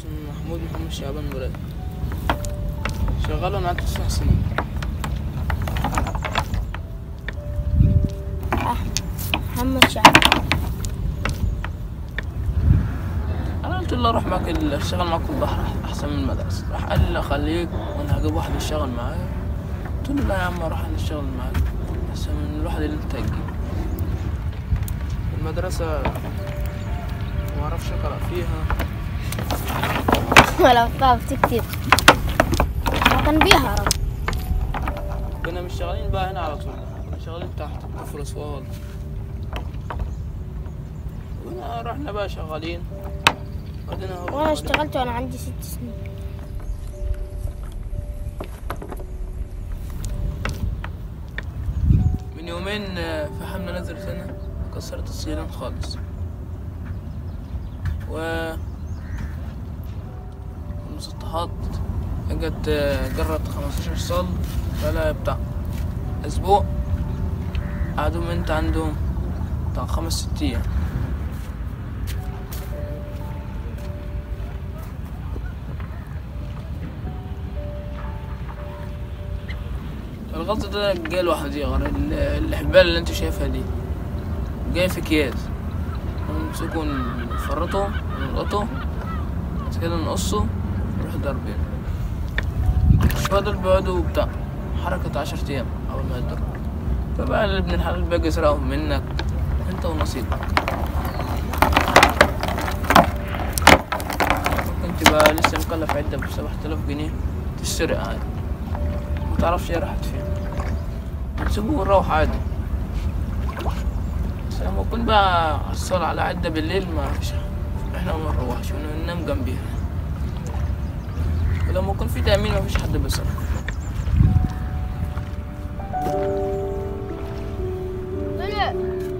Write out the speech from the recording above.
اسمه محمود محمد شعبان مراد شغال انا قعدت تسع سنين محمد شعبان انا قلت له اروح معاك ال- اشتغل معاك في البحر أح- احسن من المدرسه راح قال لي خليك وانا هجيب واحد يشتغل معايا قلت له لا يا عم اروح انا اشتغل معاك احسن من الواحد اللي انت هتجيبه المدرسه ما اعرفش اقرا فيها ولا بتعرف تكتب كان بيهرب كنا مش شغالين بقى هنا على طول كنا شغالين تحت كفر اسوان وهنا رحنا بقى شغالين بعدين أهو وانا شغالين. اشتغلت وانا عندي ست سنين من يومين آه، فحمنا نزلت هنا كسرت السيلان خالص و المسطحات اجت آه، جرت 15 صل بقالها بتاع اسبوع قعدوا من انت عندهم بتاع خمس ست ايام الغلطة ده جاي لوحده غير ال- الحبال اللي انت شايفها دي جاي في اكياس نمسكه نفرطه نلقطه بعد كده نقصه نروح ضاربين الشوية دول بيقعدوا بتاع حركة عشر أيام أول ما يتضرب فبقى اللي ابن الحلال باجي يسرقهم منك انت ونصيبك ممكن تبقى لسه مكلف عدة بسبعة آلاف جنيه تسرق عادي متعرفش هي راحت فين نسيبه ونروح عادي بس لما نكون بقى حصل على عدة بالليل ما فيش احنا ما نروحش وننام جنبيها ولما يكون في تأمين ما فيش حد بيصرف طلع